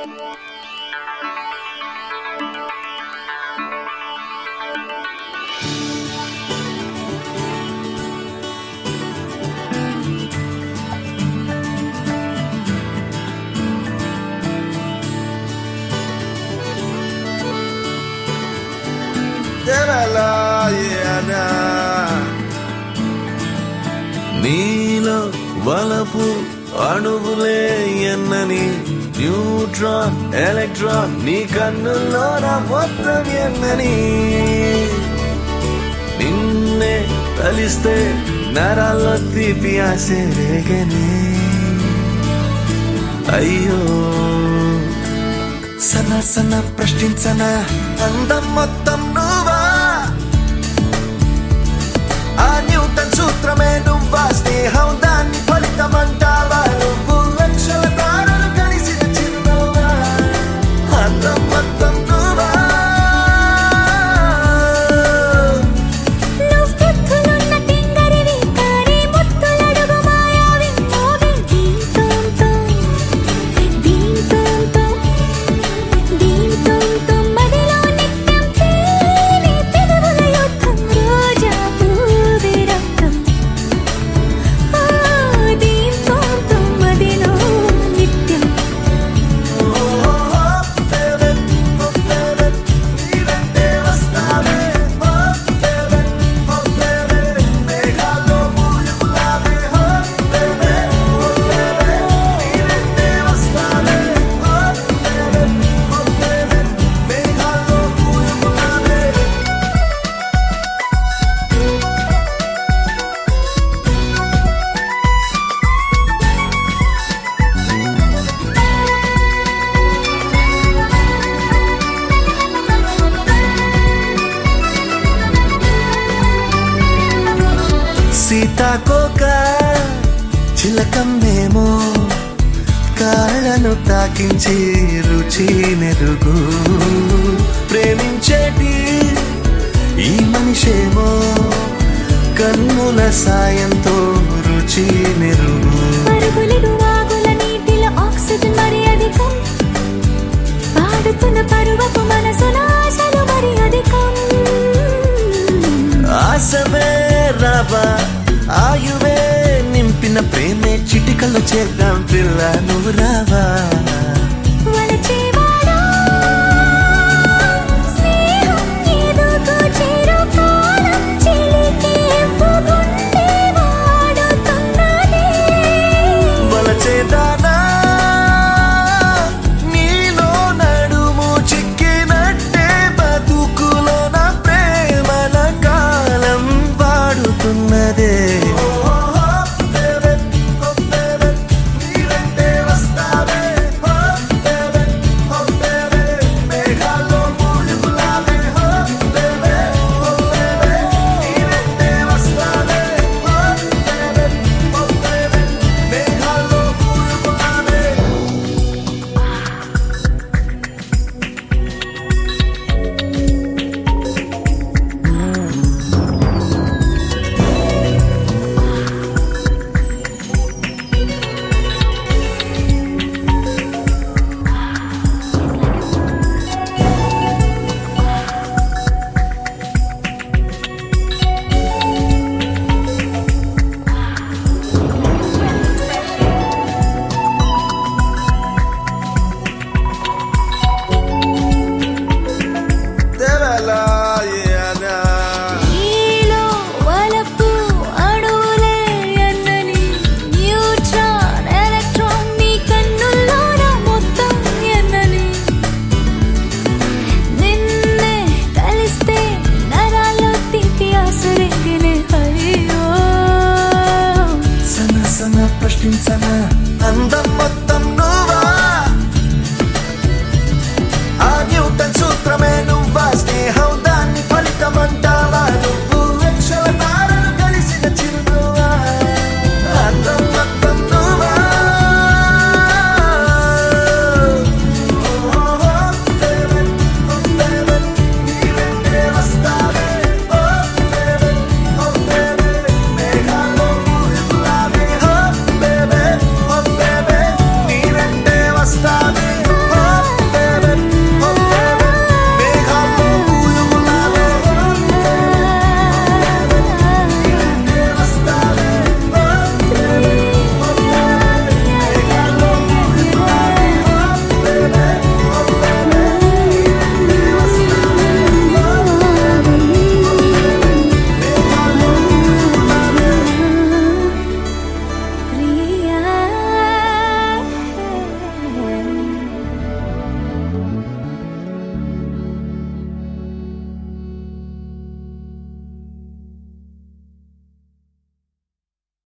తెరలాయనా నీలో వలపు అణువులే ఎన్నని న్యూట్రాన్ ఎలక్ట్రాన్ నీ కన్నుల్లో నా మొత్తం ఎన్నని నిన్నే తలిస్తే నరాల్లో తీపి ఆసే రేగని అయ్యో సన్న సన్న ప్రశ్నించన అందం మొత్తం నువ్వా ఆ న్యూటన్ సూత్రమే నువ్వా స్నేహం దాన్ని ఫలితమంటావా నువ్వు లక్షల తారలు కలిసిన చిరునవ్వా అందం మొత్తం నువ్వా నువ్వెత్తులున్న తింగరివి తారే ముత్తులడుగు మాయావి మోగి దీంతోంతో దీంతోంతో దీంతోంతో మదిలో నిత్యం తేలి పెదవుల యుద్ధం రోజా పూవి రక్తం ఆ దీంతోంతో మదిలో నిత్యం సీతాకోక చిలకమ్మేమో కాళ్ళను తాకించి రుచి నెరుగు ప్రేమించేటి ఈ మనిషేమో కన్నుల సాయంతో రుచి నెరుగు పరుగులిడు వాగుల నీటిలో ఆక్సిజన్ మరి అధికం పాడుతున్న పరువపు మనసుల ఆశలు మరి అధికం ఆశవే రావా ఆయువే నింపిన ప్రేమే చిటికలు చేద్దాం పిల్ల నువ్వు రావా వలచేవాడా, స్నేహం ఏదోకు చిరకాలం చిలికి ఇవ్వకుంటే వాడుతున్నదే. వలచేదానా నీలో నడుము చిక్కినట్టే బతుకులో నా ప్రేమల కాలం వాడుతున్నదే నీలో వలపు అణువులే ఎన్నని న్యూట్రాన్ ఎలక్ట్రాన్ నీ కన్నుల్లోన మొత్తం ఎన్నని నిన్నే కలిస్తే నరాల్లో తీపి ఆసరింగినే అయ్యో సన సన ప్రశ్నించన అందం మొత్తం